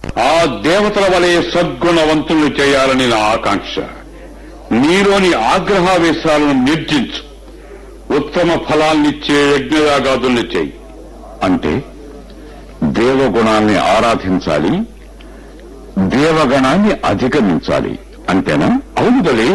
ఆ దేవతల వలె సద్గుణవంతుల్ని చేయాలని నా ఆకాంక్ష నీలోని ఆగ్రహావేశాలను నిర్జించు ఉత్తమ ఫలాన్నిచ్చే యజ్ఞయాగాదుల్ని చేయి అంటే దేవగుణాల్ని ఆరాధించాలి దేవగణాన్ని అధిగమించాలి అంతేనా అవును బలి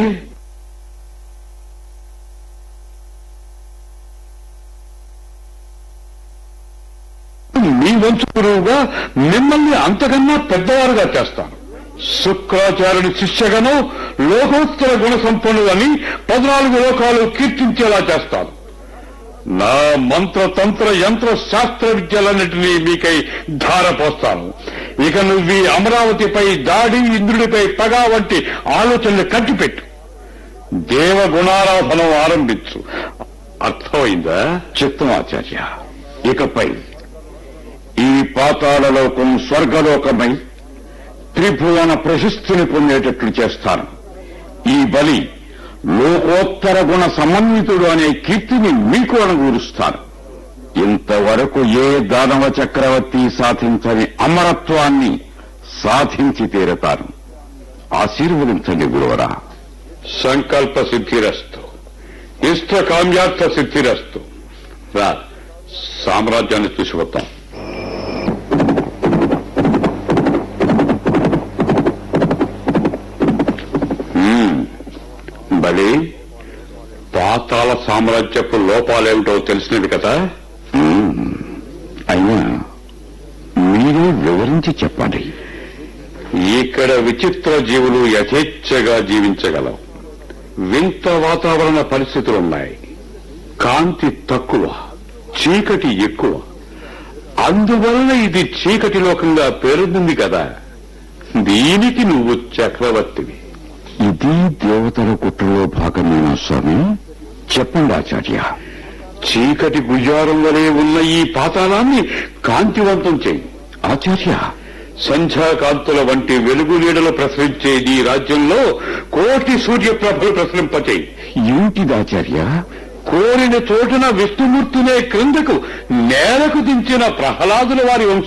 మీ వంశు గురువుగా మిమ్మల్ని అంతకన్నా పెద్దవారుగా చేస్తాను శుక్రాచార్యుని శిష్యగను లోకోత్తర గుణ సంపన్నులని పద్నాలుగు లోకాలు కీర్తించేలా చేస్తాను నా మంత్ర తంత్ర యంత్ర శాస్త్ర విద్యలన్నిటినీ మీకై ధారపోస్తాను ఇక నువ్వు ఈ అమరావతిపై దాడి ఇంద్రుడిపై పగ వంటి ఆలోచనలు కట్టిపెట్టు దేవగుణారాధన ఆరంభించు అర్థమైందా చిత్తం ఆచార్య ఇకపై ఈ పాతాళలోకం స్వర్గలోకమై త్రిభువన ప్రశస్తిని పొందేటట్లు చేస్తాను ఈ బలి లోకోత్తర గుణ సమన్వితుడు అనే కీర్తిని మీకు అనుగూరుస్తాను ఇంతవరకు ఏ దానవ చక్రవర్తి సాధించని అమరత్వాన్ని సాధించి తీరతాను ఆశీర్వదించండి గురువరా సంకల్ప సిద్ధిరస్తు ఇష్ట కామ్యార్థ సిద్ధిరస్తు రా సామ్రాజ్యాన్ని చూసి వద్దాం మ్మ్. బలి పాతాళ సామ్రాజ్యపు లోపాలేమిటో తెలిసినవి కదా అయినా మీరే వివరించి చెప్పండి ఇక్కడ విచిత్ర జీవులు యథేచ్ఛగా జీవించగలవు వింత వాతావరణ పరిస్థితులున్నాయి కాంతి తక్కువ చీకటి ఎక్కువ అందువలన ఇది చీకటి లోకంగా పేరుంది కదా దీనికి నువ్వు చక్రవర్తివి ఇది దేవతల కుట్రలో భాగమేనా స్వామి చెప్పండి ఆచార్య చీకటి గుజారం వలె ఉన్న ఈ పాతాళాన్ని కాంతివంతం చేయి ఆచార్య సంధ్యాకాంతుల వంటి వెలుగు నీడలు ప్రసరించే ఈ రాజ్యంలో కోటి సూర్యప్రభలు ప్రసరింపచేయి ఏమిటిది ఆచార్య కోరిన చోటున విష్ణుమూర్తినే క్రిందకు నేలకు దించిన ప్రహ్లాదుల వారి వంశ